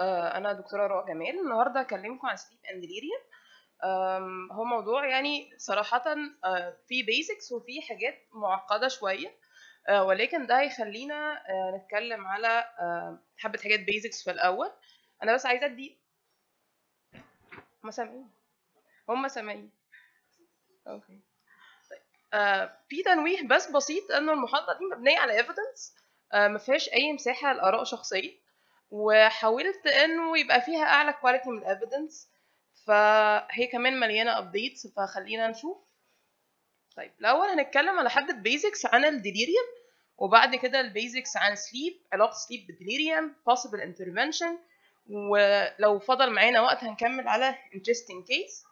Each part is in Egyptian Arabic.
آه، أنا دكتورة رؤى جمال النهاردة هكلمكم عن sleep and delirium آم، هو موضوع يعني صراحة آه، فيه basics وفيه حاجات معقدة شوية آه، ولكن ده هيخلينا آه، نتكلم على آه، حبة حاجات basics في الأول أنا بس عايزة أدي هما سامعين هما سامعين أوكي آه، في تنويه بس بسيط انه المحاضره دي مبنيه على evidence آه، ما فيهاش اي مساحه لاراء شخصيه وحاولت انه يبقى فيها اعلى كواليتي من الايفيدنس فهي كمان مليانه ابديتس فخلينا نشوف طيب الاول هنتكلم على حبه بيزكس عن الديليريوم وبعد كده البيزكس عن سليب علاقه سليب بالديليريوم possible intervention ولو فضل معانا وقت هنكمل على interesting case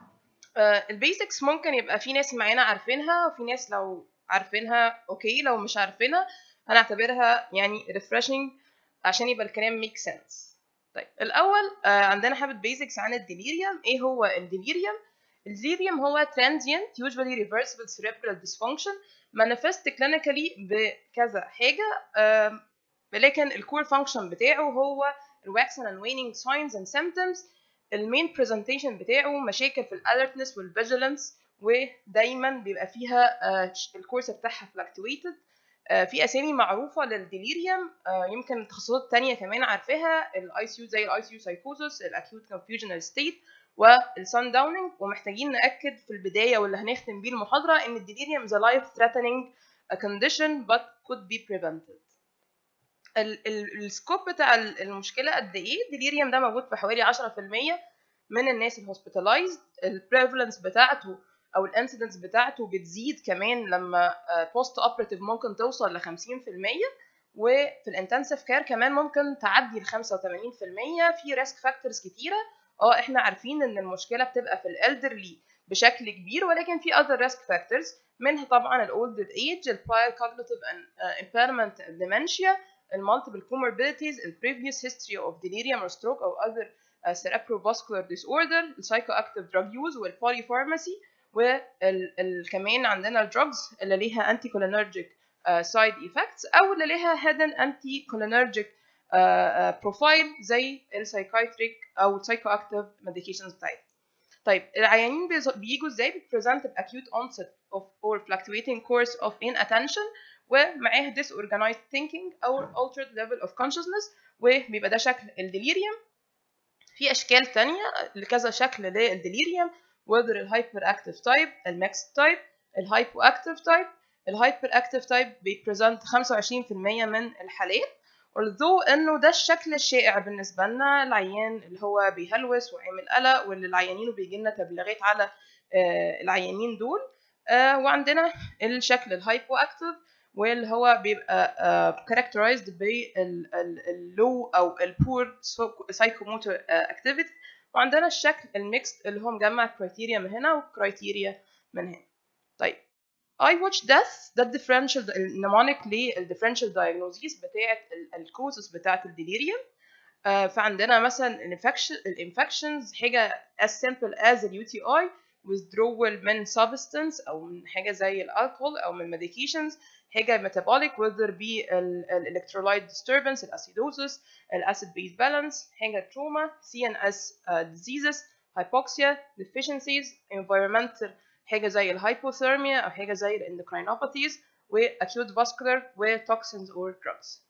البيزكس ممكن يبقى في ناس معانا عارفينها وفي ناس لو عارفينها اوكي لو مش عارفينها هنعتبرها يعني refreshing عشان يبقى الكلام make sense طيب الاول آه، عندنا حبه بيزكس عن الديليريوم ايه هو الديليريوم الديليريوم هو transient usually reversible cerebral dysfunction manifest clinically بكذا حاجه آم، لكن الكور فانكشن بتاعه هو الواكسن and waning signs and symptoms المين برزنتيشن بتاعه مشاكل في الالرتنس والفيجيلانس ودايما بيبقى فيها آه، الكورس بتاعها فلكتويتد في اسامي معروفه للديليريوم آه، يمكن تخصصات تانية كمان عارفاها الاي سي يو زي الاي سي يو سايكوزس الاكيوت كونفيوجنال ستيت والسان داونينج ومحتاجين ناكد في البدايه واللي هنختم بيه المحاضره ان الديليريوم is a life threatening condition but could be prevented ال- ال- السكوب بتاع ال- المشكله قد ايه الديليريوم ده موجود في حوالي 10% من الناس الهوسبيتالايزد البريفالنس بتاعته او الانسيدنس بتاعته بتزيد كمان لما بوست اوبراتيف ممكن توصل ل 50% وفي الانتنسيف كير كمان ممكن تعدي ال 85% في ريسك فاكتورز كتيره اه احنا عارفين ان المشكله بتبقى في الالدرلي بشكل كبير ولكن في other risk factors منها طبعا الاولد ايج البراير cognitive and uh, impairment dementia المالتيبل comorbidities ال previous history of delirium or stroke or other uh, cerebrovascular disorder البsychoactive drug use والpolypharmacy وكمان عندنا الدراجز اللي ليها anti cholinergic uh, side effects او اللي ليها hidden anti cholinergic uh, uh, profile زي السايكايتريك او البسايكوactive medications بتاعتها طيب العيانين بيز- بيجوا ازاي بتبريزنت باكيوت onset of or fluctuating course of inattention ومعاها disorganized thinking او altered level of consciousness وبيبقى ده شكل الديليريوم في اشكال تانية لكذا شكل للديليريوم whether الهايبر اكتيف تايب الميكس تايب الهايبو اكتيف تايب الهايبر اكتيف تايب بيبريزنت 25% من الحالات although انه ده الشكل الشائع بالنسبه لنا العيان اللي هو بيهلوس وعامل قلق واللي العيانين وبيجي لنا تبليغات على آه، العيانين دول آه، وعندنا الشكل الهايبو اكتيف واللي هو بيبقى كاركترايزد باللو او البور سايكوموتور اكتيفيتي وعندنا الشكل الميكس اللي هو مجمع كرايتيريا من هنا وكرايتيريا من هنا طيب I watch death ده الديفرنشال النمونيك للديفرنشال diagnoses بتاعت الكوزز بتاعت الديليريوم آه، فعندنا مثلا الانفكشن الانفكشنز حاجه as simple as ال UTI withdrawal من substance او من حاجه زي الالكول او من medications حاجه metabolic whether be ال- ال- electrolyte disturbance الاسيدوزس الacid base balance حاجه trauma CNS uh, diseases hypoxia deficiencies environmental حاجه زي الهايبوثيرميا او حاجه زي الاندوكرينوباثيز واكيوت فاسكولار وتوكسينز اور drugs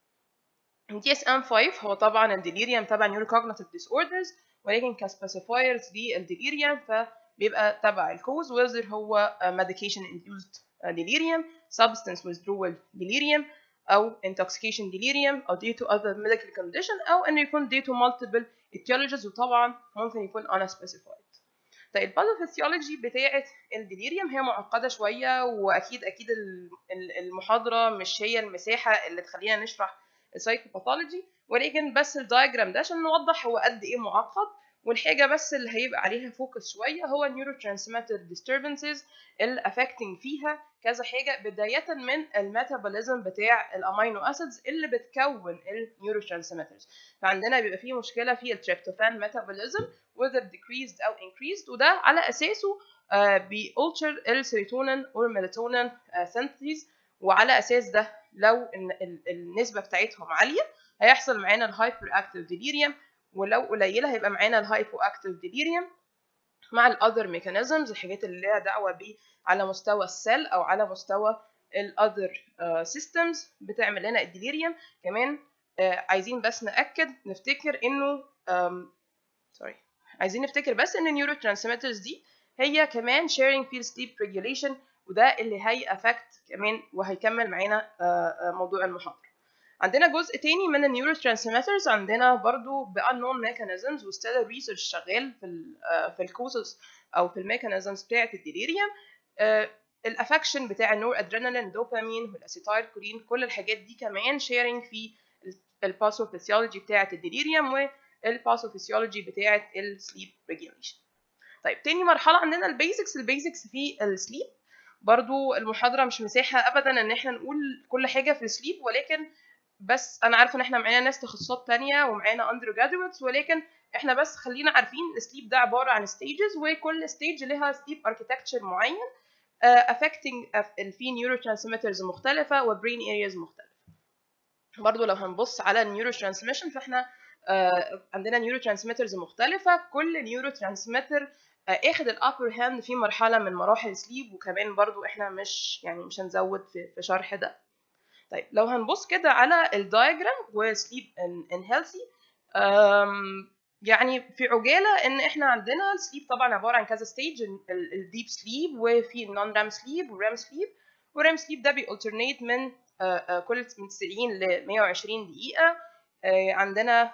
دي اس ام 5 هو طبعا الديليريوم تبع نيوروكوجنيتيف ديس اوردرز ولكن كسبيسيفايرز للديليريوم فبيبقى تبع الكوز whether هو medication induced delirium substance withdrawal delirium او intoxication delirium او due to other medical condition او انه يكون due to multiple etiologies وطبعا ممكن يكون unspecified طيب الباثوفيسيولوجي بتاعه الديليريوم هي معقده شويه واكيد اكيد ال- ال- المحاضره مش هي المساحه اللي تخلينا نشرح السايكوباثولوجي ولكن بس الدايجرام ده عشان نوضح هو قد ايه معقد والحاجه بس اللي هيبقى عليها فوكس شويه هو النيورو ترانسميتر ديستربنسز اللي افكتنج فيها كذا حاجه بدايه من الميتابوليزم بتاع الامينو اسيدز اللي بتكون النيورو ترانسميترز فعندنا بيبقى فيه مشكله في التريبتوفان ميتابوليزم whether decreased او increased وده على اساسه آه، بيalter السيروتونين والميلاتونين سينثيز وعلى اساس ده لو ال- ال- النسبه بتاعتهم عاليه هيحصل معانا الهايبر اكتيف ديليريوم ولو قليله هيبقى معانا الهايبو اكتيف ديليريوم مع الاذر ميكانيزمز الحاجات اللي ليها دعوه ب على مستوى السيل او على مستوى الاذر سيستمز بتعمل لنا الديليريوم كمان uh, عايزين بس ناكد نفتكر انه سوري عايزين نفتكر بس ان النيورو ترانسميترز دي هي كمان sharing field sleep regulation وده اللي هي افكت كمان وهيكمل معانا موضوع المحاضره عندنا جزء تاني من النيورو ترانسميترز عندنا برضو ب unknown mechanisms وستيل الريسيرش شغال في ال في الكوزز او في الميكانيزمز بتاعه الديليريوم الافكشن بتاع النور ادرينالين دوبامين والاسيتايل كولين كل الحاجات دي كمان شيرنج في الباثوفيسيولوجي بتاعه الديليريوم والباثوفيسيولوجي بتاعه السليب ريجوليشن طيب تاني مرحله عندنا البيزكس البيزكس في السليب برضو المحاضره مش مساحه ابدا ان احنا نقول كل حاجه في السليب ولكن بس انا عارفه ان احنا معانا ناس تخصصات تانية ومعانا اندر جرادويتس ولكن احنا بس خلينا عارفين السليب ده عباره عن ستيجز وكل ستيج لها سليب اركيتكتشر معين افكتنج uh, في نيورو ترانسميترز مختلفه وبرين ارياز مختلفه برضو لو هنبص على النيورو ترانسميشن فاحنا uh, عندنا نيورو ترانسميترز مختلفه كل نيورو ترانسميتر اخد الابر هاند في مرحله من مراحل السليب وكمان برضو احنا مش يعني مش هنزود في, في شرح ده طيب لو هنبص كده على الدايجرام وسليب ان هيلثي يعني في عجاله ان احنا عندنا السليب طبعا عباره عن كذا ستيج الديب سليب وفي النون رام سليب والرام سليب والرام سليب ده بيالترنيت من كل من 90 ل 120 دقيقه عندنا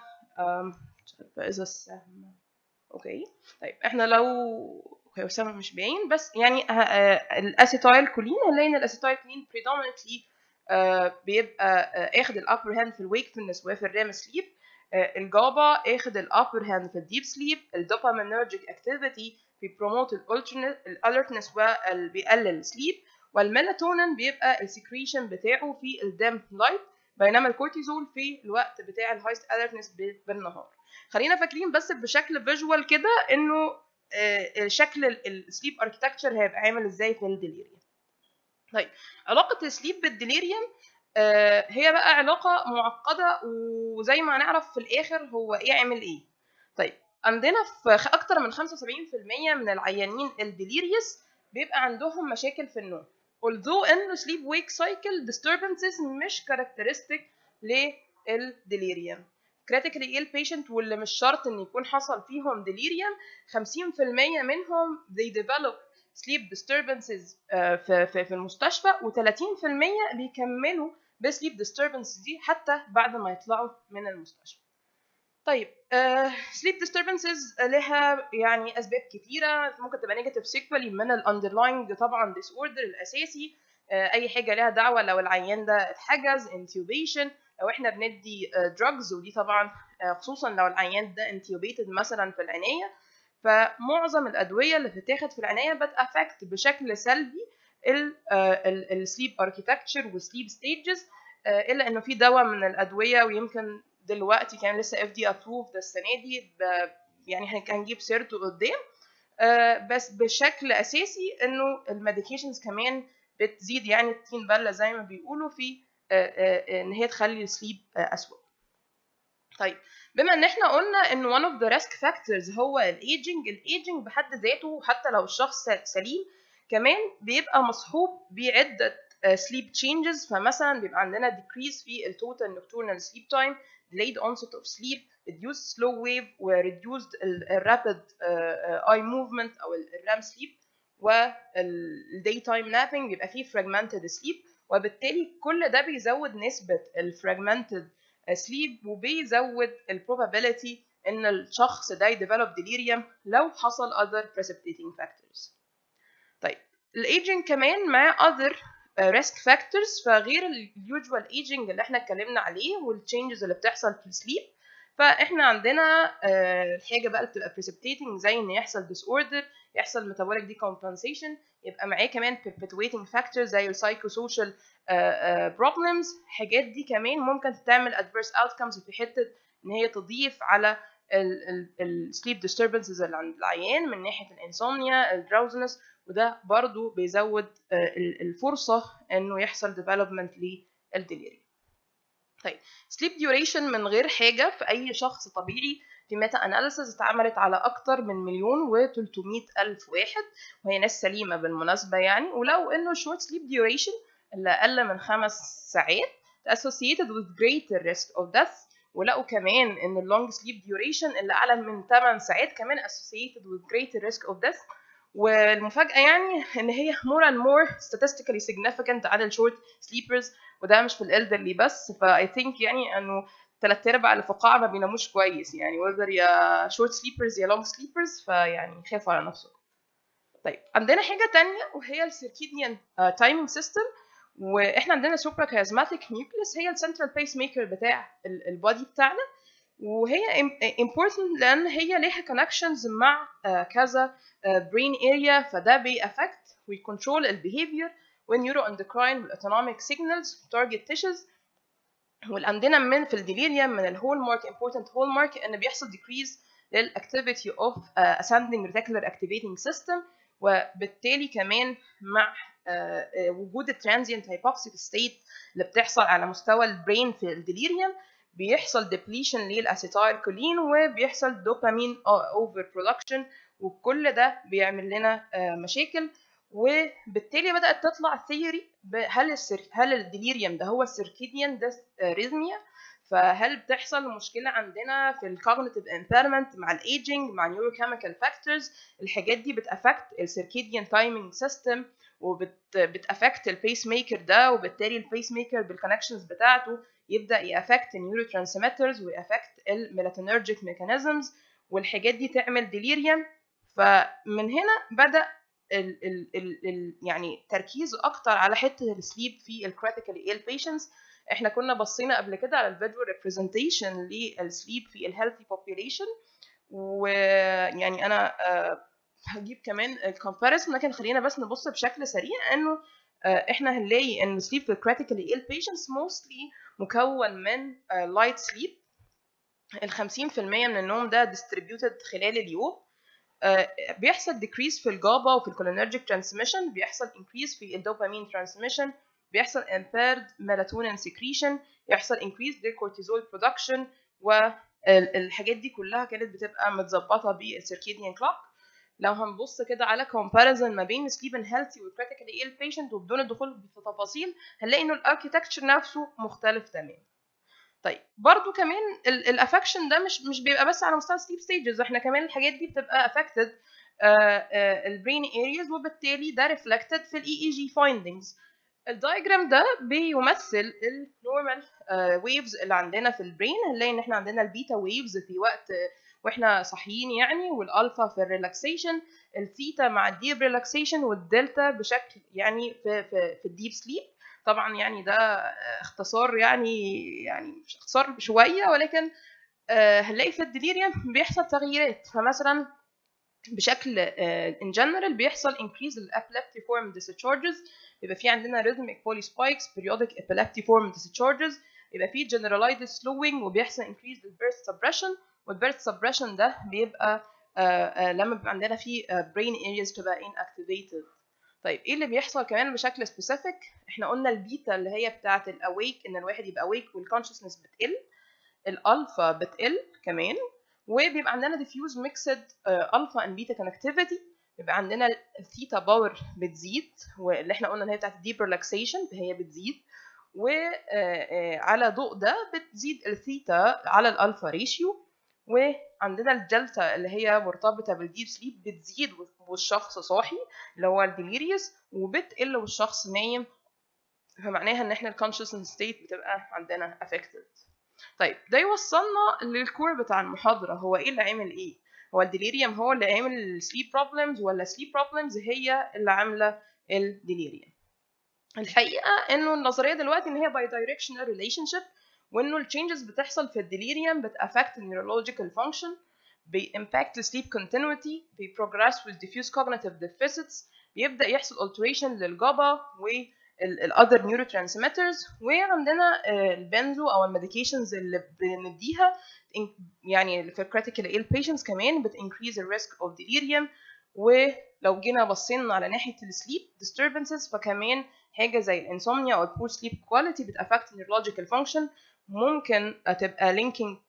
اذا السهم اوكي طيب احنا لو اوكي اسامه مش باين بس يعني الاسيتايل كولين هنلاقي ان الاسيتايل كولين predominantly بيبقى اخد الابر هاند في الويكفulness وفي الرام سليب الجابا اخد الابر هاند في الديب سليب الدوبامينرجيك اكتيفيتي بيبروموت الالرتنس وبيقلل السليب والميلاتونين بيبقى السكريشن بتاعه في الدم لايت بينما الكورتيزول في الوقت بتاع الهايست الرتنس بالنهار خلينا فاكرين بس بشكل فيجوال كده انه شكل السليب اركتكتشر هيبقى عامل ازاي في الديليريوم طيب علاقه السليب بالديليريوم هي بقى علاقه معقده وزي ما هنعرف في الاخر هو ايه عمل ايه طيب عندنا في اكتر من 75% من العيانين الديليريوس بيبقى عندهم مشاكل في النوم although ان sleep wake cycle disturbances مش characteristic للديليريوم critically ill patient واللي مش شرط ان يكون حصل فيهم delirium 50% منهم they develop sleep disturbances في في, في المستشفى و30% بيكملوا بسليب disturbance دي حتى بعد ما يطلعوا من المستشفى طيب uh, sleep disturbances لها يعني اسباب كتيره ممكن تبقى نيجاتيف سيكوالي من الاندرلاينج طبعا disorder الاساسي uh, اي حاجه لها دعوه لو العيان ده اتحجز intubation لو احنا بندي دراجز ودي طبعا خصوصا لو العيان ده انتيوبيتد مثلا في العنايه فمعظم الادويه اللي بتتاخد في العنايه بتافكت بشكل سلبي السليب اركيتكتشر والسليب ستيجز الا انه في دواء من الادويه ويمكن دلوقتي كان لسه اف دي ابروفد السنه دي يعني هنجيب سيرته قدام بس بشكل اساسي انه الميديكيشنز كمان بتزيد يعني الطين بله زي ما بيقولوا في ان هي تخلي السليب اسوء طيب بما ان احنا قلنا ان one of the risk factors هو الايجنج الايجنج بحد ذاته حتى لو الشخص سليم كمان بيبقى مصحوب بعده sleep changes فمثلا بيبقى عندنا decrease في التوتال nocturnal sleep time delayed onset of sleep reduced slow wave و reduced rapid eye movement او الرام sleep وال daytime napping بيبقى فيه fragmented sleep وبالتالي كل ده بيزود نسبة الفراجمنتد سليب وبيزود البروبابيلتي ان الشخص ده يديفلوب delirium لو حصل other precipitating factors. طيب الايجنج كمان مع other risk factors فغير اليوجوال ايجنج اللي احنا اتكلمنا عليه والتشينجز اللي بتحصل في السليب فاحنا عندنا حاجه بقى بتبقى precipitating زي ان يحصل disorder يحصل metabolic decompensation يبقى معاه كمان perpetuating factors زي السايكوسوشيال problems الحاجات دي كمان ممكن تعمل adverse outcomes في حته ان هي تضيف على السليب disturbances اللي عند العيان من ناحيه الانسومنيا الدراوزنس وده برضو بيزود الفرصه انه يحصل development للديليريوم طيب sleep duration من غير حاجه في اي شخص طبيعي في ميتا اناليسز اتعملت على اكتر من مليون و300 الف واحد وهي ناس سليمه بالمناسبه يعني ولو انه short sleep duration اللي اقل من خمس ساعات associated with greater risk of death ولقوا كمان ان اللونج سليب duration اللي اعلى من 8 ساعات كمان associated with greater risk of death والمفاجاه يعني ان هي more and more statistically significant على الشورت sleepers وده مش في الالدرلي بس فاي ثينك يعني انه ثلاث ارباع اللي في القاعه ما بيناموش كويس يعني whether يا شورت sleepers يا لونج sleepers فيعني خافوا على نفسكم طيب عندنا حاجه تانية وهي السيركيديان تايمينج سيستم واحنا عندنا سوبرا كاريزماتيك نيوكليس هي السنترال بيس ميكر بتاع البادي بتاعنا وهي important لان هي ليها connections مع كذا brain area فده بيأفكت ويكونترول البيهيفير والنيوروندوكراين والاوتونوميك سيجنالز تارجت تيشز والعندنا من في الديليريوم من الهول مارك important هول مارك ان بيحصل decrease للاكتيفيتي اوف ascending reticular activating system وبالتالي كمان مع وجود الترانزيانت هايبوكسيك ستيت اللي بتحصل على مستوى البرين في الديليريوم بيحصل ديبليشن للاسيتايل كولين وبيحصل دوبامين اوفر برودكشن وكل ده بيعمل لنا مشاكل وبالتالي بدات تطلع ثيوري هل السر... هل الديليريوم ده هو السيركيديان ريزميا فهل بتحصل مشكله عندنا في الكوجنيتيف امبيرمنت مع الايجنج مع نيوروكيميكال فاكتورز الحاجات دي بتافكت السيركيديان تايمينج سيستم وبتافكت البيس ميكر ده وبالتالي البيس ميكر بالكونكشنز بتاعته يبدا يافكت النيورو ترانسميترز ويافكت الميلاتونرجيك ميكانيزمز والحاجات دي تعمل ديليريوم فمن هنا بدا ال ال ال ال يعني تركيز اكتر على حته السليب في الكريتيكالي ايل بيشنتس احنا كنا بصينا قبل كده على الفيديو ريبريزنتيشن للسليب في الهيلثي بوبيوليشن ويعني انا هجيب كمان الكومباريسون لكن خلينا بس نبص بشكل سريع انه احنا هنلاقي ان السليب في الكريتيكالي ايل بيشنتس موستلي مكون من لايت سليب ال 50% من النوم ده distributed خلال اليوم بيحصل decrease في الجابا وفي الكولينرجيك ترانسميشن بيحصل increase في الدوبامين ترانسميشن بيحصل impaired melatonin secretion يحصل increase للكورتيزول production والحاجات دي كلها كانت بتبقى متظبطه بالسيركيديان كلوك لو هنبص كده على comparison ما بين sleep and healthy و critically ill patient وبدون الدخول في تفاصيل هنلاقي انه الاركيتكتشر نفسه مختلف تماما طيب برضو كمان الافكشن ده مش مش بيبقى بس على مستوى sleep stages احنا كمان الحاجات دي بتبقى affected البرين ارياز وبالتالي ده reflected في الاي اي جي findings الدايجرام ده بيمثل النورمال ويفز اللي عندنا في البرين هنلاقي ان احنا عندنا البيتا ويفز في وقت واحنا صاحيين يعني والالفا في الريلاكسيشن الثيتا مع الديب ريلاكسيشن والدلتا بشكل يعني في في, في الديب سليب طبعا يعني ده اختصار يعني يعني مش اختصار شويه ولكن هنلاقي في الديليريوم بيحصل تغييرات فمثلا بشكل ان جنرال بيحصل increase الابليبتيفورم discharges يبقى في عندنا rhythmic polyspikes periodic epileptiform discharges يبقى في generalized slowing وبيحصل increase البيرث suppression والبيرث سبريشن ده بيبقى آآ آآ لما بيبقى عندنا في brain areas تبقى inactivated طيب ايه اللي بيحصل كمان بشكل سبيسيفيك احنا قلنا البيتا اللي هي بتاعه الاويك ان الواحد يبقى اويك والكونشسنس بتقل الالفا بتقل كمان وبيبقى عندنا diffuse mixed الفا اند بيتا كونكتيفيتي بيبقى عندنا الثيتا باور بتزيد واللي احنا قلنا ان هي بتاعت الديب ريلاكسيشن هي بتزيد وعلى ضوء ده بتزيد الثيتا على الالفا ريشيو وعندنا الدلتا اللي هي مرتبطه بالديب سليب بتزيد والشخص صاحي اللي هو الديليريوس وبتقل والشخص نايم فمعناها ان احنا الكونشسنس ستيت بتبقى عندنا افكتد طيب ده يوصلنا للكور بتاع المحاضره هو ايه اللي عامل ايه هو الديليريوم هو اللي عامل السليب بروبلمز ولا السليب بروبلمز هي اللي عامله الديليريوم الحقيقه انه النظريه دلوقتي ان هي باي دايركشنال ريليشن شيب وانه التشينجز بتحصل في الديليريوم بتافكت النيورولوجيكال فانكشن بيمباكت السليب كونتينيوتي بيبروجريس with diffuse cognitive deficits بيبدا يحصل alteration للجابا والاذر نيورو ترانسميترز وعندنا البنزو او الميديكيشنز اللي بنديها يعني في critical ill patients كمان بت increase the risk of delirium ولو جينا بصينا على ناحيه السليب disturbances فكمان حاجه زي الانسومنيا او البور سليب كواليتي بتافكت neurological function ممكن تبقى linking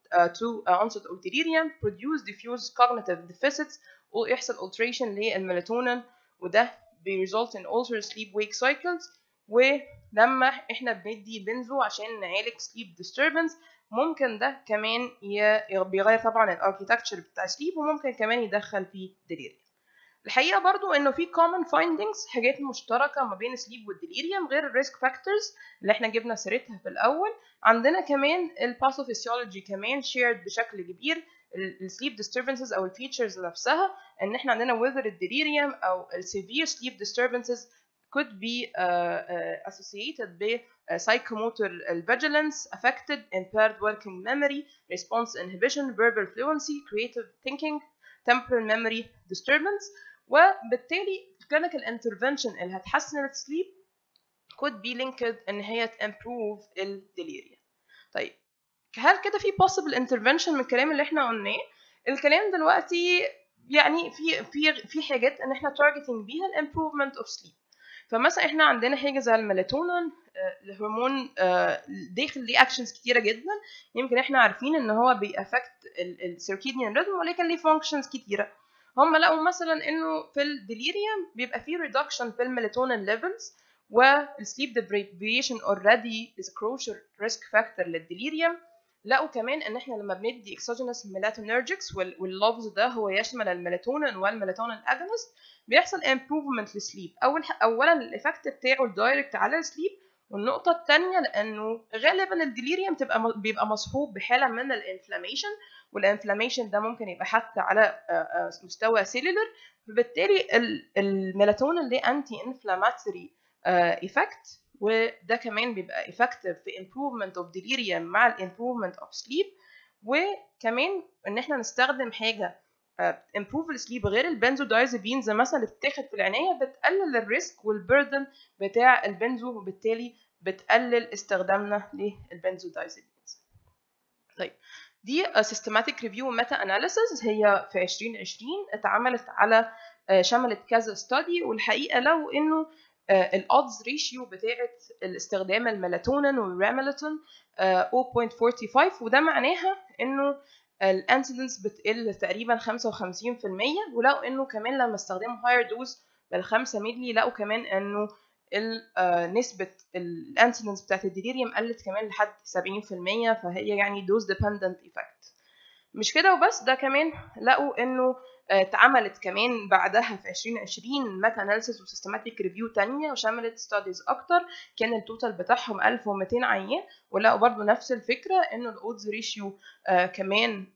uh, to uh, onset of delirium produce diffuse cognitive deficits ويحصل alteration للميلاتونين وده بيريزولت in altered sleep wake cycles ولما احنا بندي بنزو عشان نعالج sleep disturbance ممكن ده كمان ي- بيغير طبعا الاركيتكتشر بتاع sleep وممكن كمان يدخل فيه delirium الحقيقه برضو انه في common findings حاجات مشتركه ما بين sleep والديليريوم غير الريسك فاكتورز اللي احنا جبنا سيرتها في الاول عندنا كمان الباثوفيسيولوجي كمان shared بشكل كبير السليب disturbances او الفيتشرز نفسها ان احنا عندنا whether الديليريوم او السيفير sleep disturbances could be uh, uh, associated ب uh, psychomotor vigilance, affected, impaired working memory, response inhibition, verbal fluency, creative thinking, temporal memory disturbance وبالتالي clinical intervention اللي هتحسن السليب could be linked ان هي improve الديليريا طيب هل كده في possible intervention من الكلام اللي احنا قلناه الكلام دلوقتي يعني في في في حاجات ان احنا targeting بيها الامبروفمنت اوف سليب فمثلا احنا عندنا حاجه زي الميلاتونين الهرمون داخل ليه اكشنز كتيره جدا يمكن احنا عارفين ان هو بيأفكت السيركيديان ريتم ولكن ليه فانكشنز كتيره هم لقوا مثلا انه في الديليريوم بيبقى فيه ريدكشن في الميلاتونين ليفلز والسليب deprivation already is a crucial risk factor للديليريوم لقوا كمان ان احنا لما بندي exogenous melatonergics واللفظ ده هو يشمل الميلاتونين والميلاتونين اجونست بيحصل improvement للسليب اول اولا الايفكت بتاعه الدايركت على السليب والنقطة الثانية لأنه غالبا الديليريوم تبقى بيبقى مصحوب بحالة من الانفلاميشن والانفلاميشن ده ممكن يبقى حتى على مستوى سيلولر فبالتالي الميلاتونين ليه انتي انفلاماتوري ايفكت وده كمان بيبقى effective في improvement of delirium مع ال improvement of sleep وكمان ان احنا نستخدم حاجه improve السليب غير البنزودايزابينز مثلا اللي بتتاخد في العنايه بتقلل الريسك والبردن بتاع البنزو وبالتالي بتقلل استخدامنا للبنزودايزابينز طيب دي systematic review meta analysis هي في 2020 اتعملت على شملت كذا study والحقيقه لو انه الاودز ريشيو بتاعه الاستخدام الميلاتونين والراميلاتون 0.45 وده معناها انه الانسيدنس بتقل تقريبا 55% ولو انه كمان لما استخدموا هاير دوز بال 5 مللي لقوا كمان انه نسبة الانسيدنس بتاعت الديليريوم قلت كمان لحد 70% فهي يعني دوز ديبندنت ايفكت مش كده وبس ده كمان لقوا انه اتعملت كمان بعدها في 2020 ميتا اناليسيس وسيستماتيك ريفيو تانية وشملت ستاديز اكتر كان التوتال بتاعهم 1200 عيان ولقوا برضو نفس الفكره انه الاودز ريشيو آه كمان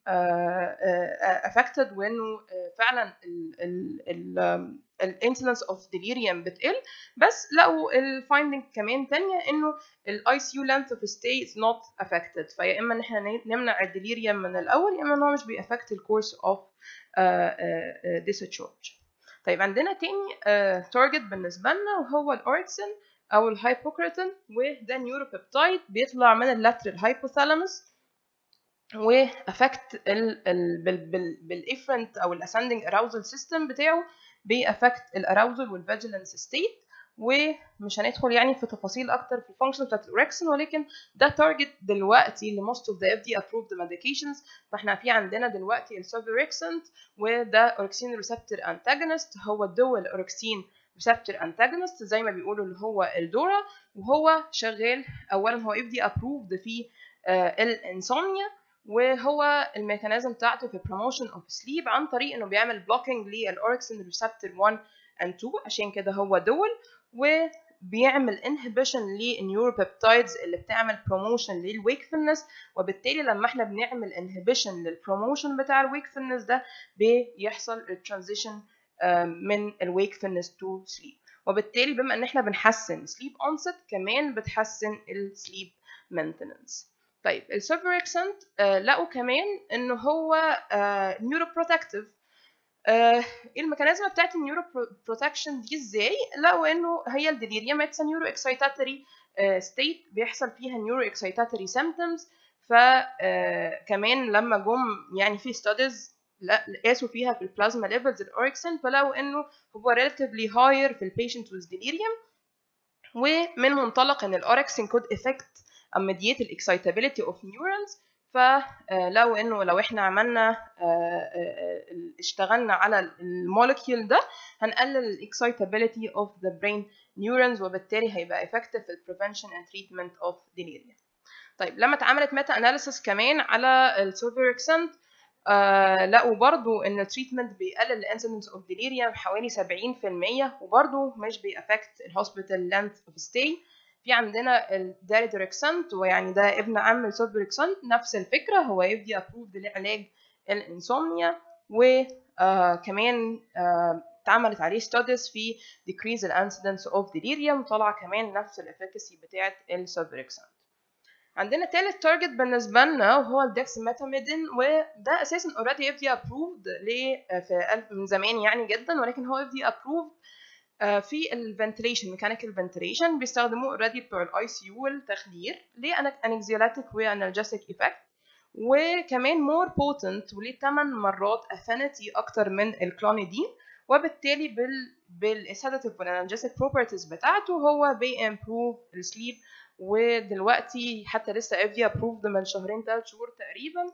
افكتد آه آه وانه فعلا الانسيدنس اوف ديليريوم بتقل بس لقوا الفايندنج كمان تانية انه الاي سي يو لينث اوف ستي از نوت افكتد فيا اما ان احنا نمنع الديليريوم من الاول يا اما ان هو مش بيأفكت الكورس اوف discharge طيب عندنا تاني تارجت بالنسبة لنا وهو الأوركسين أو الهايبوكريتين وده نيوروبيبتايد بيطلع من اللاترال هايبوثالاموس وافكت بالافرنت او الاسندنج اراوزل سيستم بتاعه بيأفكت الاراوزل والفيجيلانس ستيت ومش هندخل يعني في تفاصيل اكتر في الفانكشن بتاعت الاوركسين ولكن ده تارجت دلوقتي ل most of the FDA approved medications فاحنا في عندنا دلوقتي السوفوركسنت وده اوركسين ريسبتور انتاجونست هو الدول اوركسين ريسبتور انتاجونست زي ما بيقولوا اللي هو الدورا وهو شغال اولا هو FDA approved في آه الانسومنيا وهو الميكانيزم بتاعته في promotion of sleep عن طريق انه بيعمل blocking للاوركسين ريسبتور 1 and 2 عشان كده هو دول وبيعمل انهبيشن للنيوروبيبتايدز اللي بتعمل بروموشن للويكفulness وبالتالي لما احنا بنعمل انهبيشن للبروموشن بتاع الويكفulness ده بيحصل الترانزيشن من الويكفulness تو سليب وبالتالي بما ان احنا بنحسن سليب اونست كمان بتحسن السليب مينتننس طيب السوفركسنت آه لقوا كمان ان هو آه نيوروبروتكتيف ايه uh, الميكانيزم بتاعت النيورو بروتكشن دي ازاي لقوا انه هي الديليريوم اتس نيورو اكسايتاتوري ستيت بيحصل فيها نيورو اكسايتاتوري سيمبتومز فكمان لما جم يعني في ستاديز قاسوا فيها في البلازما ليفلز الاوركسين فلقوا انه هو relatively higher في البيشنت with delirium ومن منطلق ان الاوركسين could affect and mediate the excitability of neurons فلو انه لو احنا عملنا اشتغلنا على المولكيول ده هنقلل الاكسايتابيليتي اوف ذا برين نيورونز وبالتالي هيبقى effective في prevention and treatment of delirium طيب لما اتعملت ميتا اناليسيس كمان على السوفيركسنت آه لقوا برضو ان التريتمنت بيقلل الانسيدنس اوف ديليريوم حوالي 70% وبرضو مش بيأفكت الهوسبيتال لينث اوف ستي في عندنا الداريدوركسنت ويعني ده ابن عم السوفيركسنت نفس الفكره هو يفدي ابروفد لعلاج الانسومنيا وكمان آه اتعملت عليه ستاديز في decrease الانسيدنس اوف delirium طلع كمان نفس الافيكاسي بتاعت السوفيركسنت عندنا تالت تارجت بالنسبه لنا وهو الدكسميتاميدين وده اساسا اوريدي اف دي ابروفد في من زمان يعني جدا ولكن هو اف دي ابروفد في الفنتليشن ميكانيكال فنتليشن بيستخدموه اوريدي بتوع الاي سي يو التخدير لانكزيولاتيك وانالجيسيك ايفكت وكمان مور بوتنت وليه 8 مرات افينيتي اكتر من الكلونيدين وبالتالي بال بالاسيداتيف والانالجيسيك بروبرتيز بتاعته هو بيمبروف السليب ودلوقتي حتى لسه اف دي ابروفد من شهرين ثلاث شهور تقريبا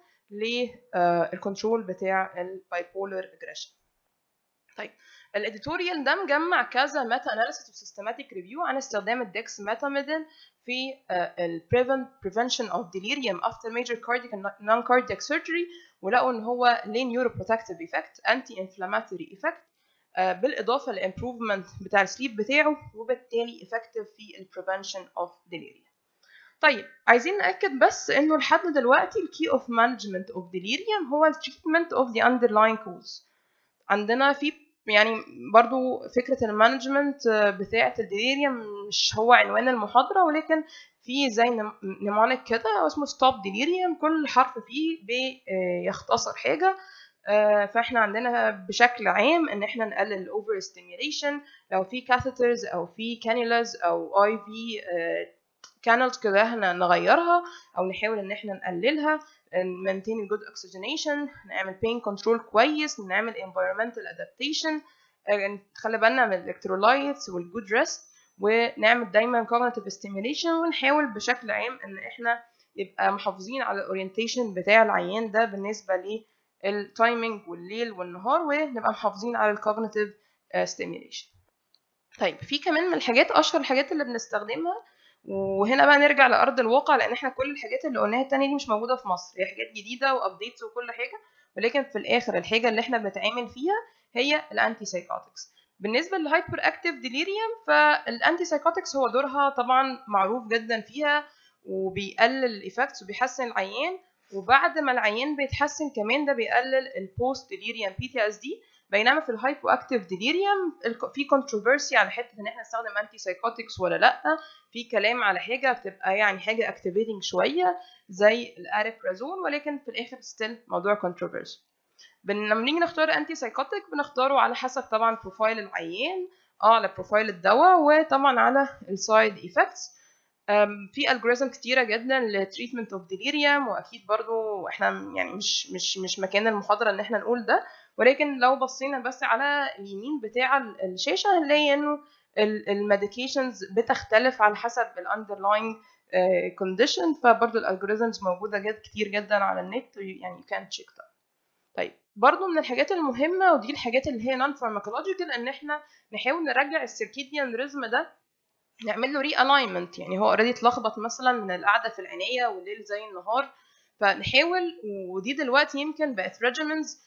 للكنترول بتاع البايبولر اجريشن طيب الاديتوريال ده مجمع كذا ميتا اناليسيس وسيستماتيك ريفيو عن استخدام الدكس ميتاميدين في البريفنت prevention of delirium after major cardiac and non-cardiac surgery ولقوا ان هو ليه نيوروبروتكتيف ايفكت انتي انفلاماتوري ايفكت بالاضافه للامبروفمنت بتاع السليب بتاعه وبالتالي effective في البريفنشن اوف delirium طيب عايزين ناكد بس انه لحد دلوقتي الكي اوف مانجمنت اوف delirium هو التريتمنت اوف ذا underlying cause عندنا في يعني برضو فكرة المانجمنت بتاعة الديليريوم مش هو عنوان المحاضرة ولكن في زي نمونيك كده اسمه ستوب ديليريوم كل حرف فيه بيختصر حاجة فاحنا عندنا بشكل عام ان احنا نقلل الاوفر ستيميوليشن لو في كاثيترز او في كانيولاز او اي في كانلز كده احنا نغيرها او نحاول ان احنا نقللها maintain good oxygenation نعمل pain control كويس نعمل environmental adaptation نخلي بالنا من electrolytes والجود ريست ونعمل دايما cognitive stimulation ونحاول بشكل عام ان احنا يبقى محافظين على الاورينتيشن بتاع العيان ده بالنسبه للتايمينج والليل والنهار ونبقى محافظين على الكوجنيتيف stimulation طيب في كمان من الحاجات اشهر الحاجات اللي بنستخدمها وهنا بقى نرجع لارض الواقع لان احنا كل الحاجات اللي قلناها التانية دي مش موجوده في مصر هي حاجات جديده وابديتس وكل حاجه ولكن في الاخر الحاجه اللي احنا بنتعامل فيها هي الانتي سايكوتكس بالنسبه للهايبر اكتيف ديليريوم فالانتي سايكوتكس هو دورها طبعا معروف جدا فيها وبيقلل الايفكتس وبيحسن العيان وبعد ما العيان بيتحسن كمان ده بيقلل البوست ديليريوم بي تي اس دي بينما في الهايبو اكتيف ديليريوم في كونتروفيرسي على حته ان احنا نستخدم انتي سايكوتكس ولا لا في كلام على حاجه بتبقى يعني حاجه اكتيفيتنج شويه زي الاريبرازول ولكن في الاخر ستيل موضوع كونتروفيرسي لما نيجي نختار انتي سايكوتك بنختاره على حسب طبعا بروفايل العيان اه على بروفايل الدواء وطبعا على السايد ايفكتس في الجوريزم كتيره جدا لتريتمنت اوف ديليريوم واكيد برضو احنا يعني مش مش مش مكان المحاضره ان احنا نقول ده ولكن لو بصينا بس على اليمين بتاع الشاشه هنلاقي انه الميديكيشنز بتختلف على حسب الاندرلاين كونديشن فبرضو الالجوريزمز موجوده جد كتير جدا على النت يعني كان تشيك طيب برضو من الحاجات المهمه ودي الحاجات اللي هي نون فارماكولوجيكال ان احنا نحاول نرجع السيركيديان ريزم ده نعمل له ري الاينمنت يعني هو اوريدي اتلخبط مثلا من القعده في العنايه والليل زي النهار فنحاول ودي دلوقتي يمكن بقت ريجيمنز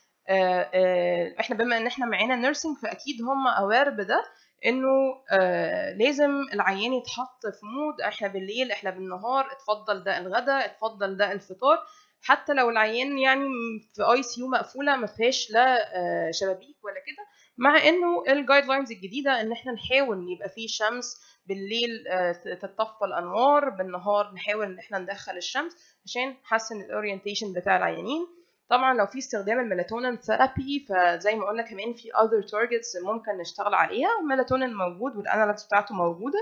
احنا بما ان احنا معانا نيرسينج فاكيد هم اوير بده انه آه لازم العيان يتحط في مود احنا بالليل احنا بالنهار اتفضل ده الغداء اتفضل ده الفطار حتى لو العيان يعني في اي سي يو مقفوله ما فيهاش لا آه شبابيك ولا كده مع انه الجايد لاينز الجديده ان احنا نحاول يبقى فيه شمس بالليل آه تتطفى الانوار بالنهار نحاول ان احنا ندخل الشمس عشان نحسن الاورينتيشن بتاع العيانين طبعا لو في استخدام الميلاتونين ثيرابي فزي ما قلنا كمان في other targets ممكن نشتغل عليها الميلاتونين موجود والانالوجز بتاعته موجوده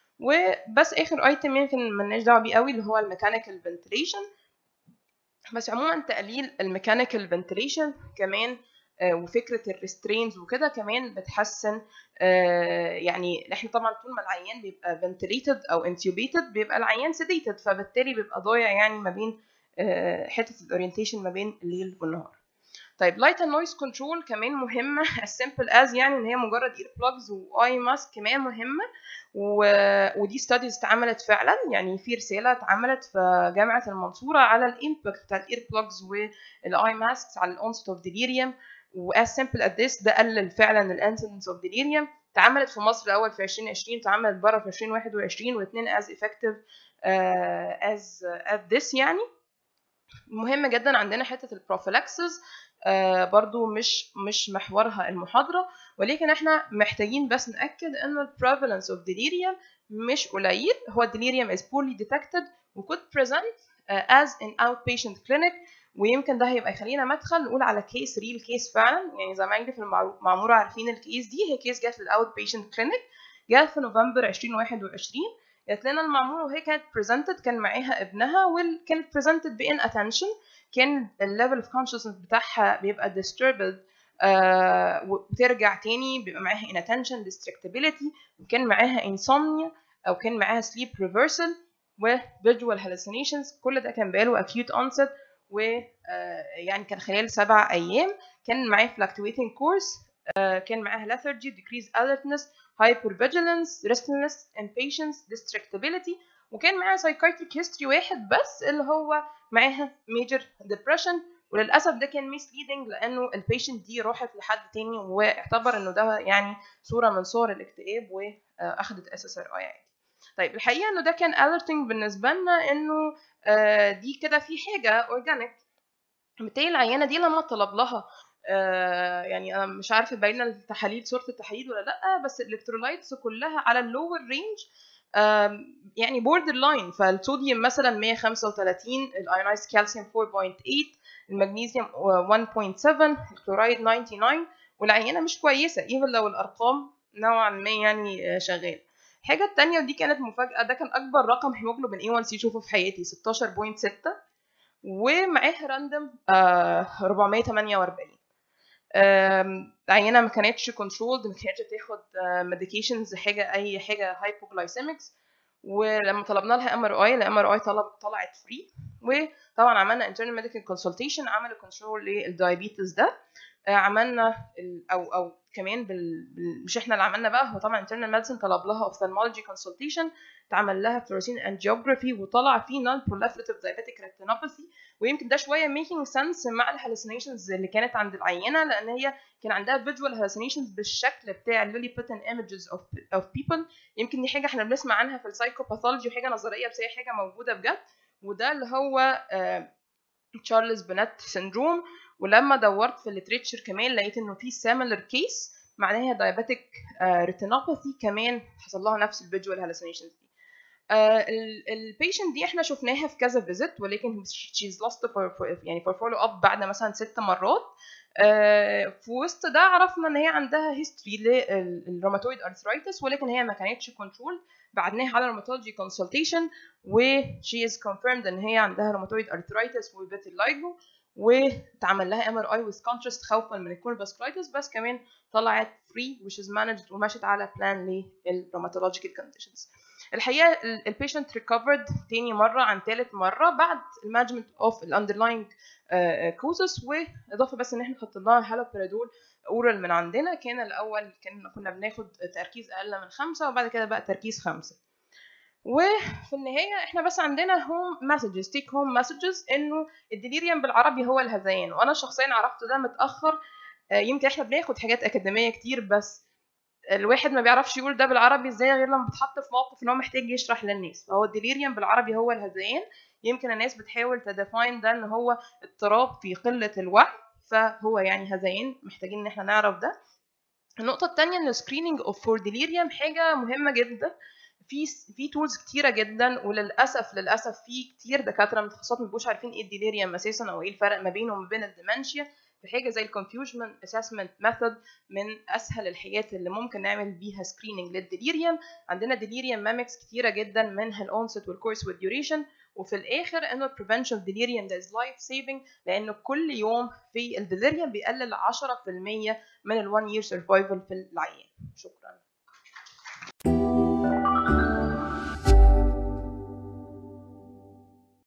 وبس اخر ايتم يمكن ملناش دعوه بيه قوي اللي هو الميكانيكال فنتليشن بس عموما تقليل الميكانيكال فنتليشن كمان آه وفكره الريسترينز وكده كمان بتحسن آه يعني احنا طبعا طول ما العيان بيبقى فنتليتد او انتوبيتد بيبقى العيان سيديتد فبالتالي بيبقى ضايع يعني ما بين حته الاورينتيشن ما بين الليل والنهار طيب لايت اند نويز كنترول كمان مهمه as simple as يعني ان هي مجرد اير بلوجز واي ماسك كمان مهمه و... ودي ستاديز اتعملت فعلا يعني في رساله اتعملت في جامعه المنصوره على الامباكت بتاع الاير بلوجز والاي ماسكس على الاونست اوف ديليريوم و as simple as this ده قلل فعلا الانسيدنس اوف ديليريوم اتعملت في مصر الاول في 2020 اتعملت بره في 2021 والاثنين as effective uh, as as this يعني مهم جدا عندنا حته البروفيلاكسس آه برضو مش مش محورها المحاضره ولكن احنا محتاجين بس ناكد ان البريفالنس اوف delirium مش قليل هو delirium is poorly detected و could present uh, as an outpatient clinic ويمكن ده هيبقى يخلينا مدخل نقول على كيس ريل كيس فعلا يعني زمايلي في المعموره عارفين الكيس دي هي كيس جت للاوت بيشنت كلينيك جت في نوفمبر 2021 جات لنا المعموره وهي كانت بريزنتد كان معاها ابنها وكانت بريزنتد بان اتنشن كان الليفل اوف كونشسنس بتاعها بيبقى disturbed آه وترجع تاني بيبقى معاها inattention distractibility وكان معاها insomnia او كان معاها sleep reversal و visual hallucinations كل ده كان بقاله acute onset و آه يعني كان خلال سبع ايام كان معاه fluctuating course آه كان معاها lethargy decreased alertness hypervigilance restlessness impatience distractibility وكان معاها psychiatric history واحد بس اللي هو معاها major depression وللاسف ده كان misleading لانه البيشنت دي راحت لحد تاني واعتبر انه ده يعني صوره من صور الاكتئاب واخدت اس اس ار اي عادي طيب الحقيقه انه ده كان alerting بالنسبه لنا انه دي كده في حاجه اورجانيك بالتالي العيانه دي لما طلب لها آه يعني انا مش عارفه باينه التحاليل صوره التحاليل ولا لا بس الالكترولايتس كلها على اللور رينج يعني بوردر لاين فالصوديوم مثلا 135 الايونايز كالسيوم 4.8 المغنيسيوم 1.7 الكلورايد 99 والعينه مش كويسه ايفن لو الارقام نوعا ما يعني شغال الحاجه الثانيه ودي كانت مفاجاه ده كان اكبر رقم هيموجلوبين اي 1 سي شوفه في حياتي 16.6 ومعاه راندوم آه 448 العينه ما كانتش كنترولد ما كانتش بتاخد ميديكيشنز حاجه اي حاجه هايبوجلايسيمكس ولما طلبنا لها ام ار اي الام ار اي طلب طلعت فري وطبعا عملنا انترنال ميديكال كونسلتيشن عملوا كنترول للدايابيتس ده عملنا او او كمان بال... مش احنا اللي عملنا بقى هو طبعا انترنال ميديسن طلب لها اوفثالمولوجي كونسلتيشن اتعمل لها فلوريسين انجيوجرافي وطلع فيه نون بروليفريتيف دايابيتيك ريتينوباثي ويمكن ده شويه ميكينج سنس مع الهلوسينيشنز اللي كانت عند العينه لان هي كان عندها فيجوال هلوسينيشنز بالشكل بتاع الليلي بيتن ايمجز اوف اوف بيبل يمكن دي حاجه احنا بنسمع عنها في السايكوباثولوجي وحاجه نظريه بس هي حاجه موجوده بجد وده اللي هو تشارلز بنات سيندروم ولما دورت في الليتريتشر كمان لقيت انه في سيميلر كيس معناها دايابيتيك ريتينوباثي كمان حصل لها نفس الفيجوال هلوسينيشنز دي البيشنت دي احنا شفناها في كذا فيزيت ولكن شيز لاست يعني فور فولو اب بعد مثلا ست مرات uh, في وسط ده عرفنا ان هي عندها هيستوري للروماتويد ارثرايتس ولكن هي ما كانتش كنترول بعدناها على روماتولوجي كونسلتيشن و she is confirmed ان هي عندها روماتويد ارثرايتس وفيتيلايجو واتعمل لها ام ار اي وذ كونتراست خوفا من الكولباسكرايتس بس كمان طلعت فري which is managed ومشت على بلان للروماتولوجيكال كونديشنز الحقيقه البيشنت ريكفرد تاني مره عن ثالث مره بعد المانجمنت اوف الاندرلاينج كوزس واضافه بس ان احنا حطينا لها هالوبرادول اورال من عندنا كان الاول كان كنا بناخد تركيز اقل من خمسة وبعد كده بقى تركيز خمسة وفي النهاية احنا بس عندنا هوم مسجز تيك هوم مسجز انه الديليريوم بالعربي هو الهذيان وانا شخصيا عرفت ده متأخر يمكن احنا بناخد حاجات اكاديمية كتير بس الواحد ما بيعرفش يقول ده بالعربي ازاي غير لما بيتحط في موقف ان هو محتاج يشرح للناس فهو الديليريوم بالعربي هو الهذيان يمكن الناس بتحاول تديفاين ده ان هو اضطراب في قلة الوعي فهو يعني هذيان محتاجين ان احنا نعرف ده النقطة التانية ان سكريننج اوف فور ديليريوم حاجة مهمة جدا في في تولز كتيره جدا وللاسف للاسف في كتير دكاتره من التخصصات ما بيبقوش عارفين ايه الديليريوم اساسا او ايه الفرق ما بينه وما بين الديمنشيا في حاجه زي الكونفيوجن اسسمنت ميثود من اسهل الحاجات اللي ممكن نعمل بيها سكريننج للديليريوم عندنا ديليريوم مامكس كتيره جدا منها الاونست والكورس والديوريشن وفي الاخر انه البريفنشن اوف ديليريوم ده از لايف سيفنج لانه كل يوم في الديليريوم بيقلل 10% من ال 1 year survival في العيان شكرا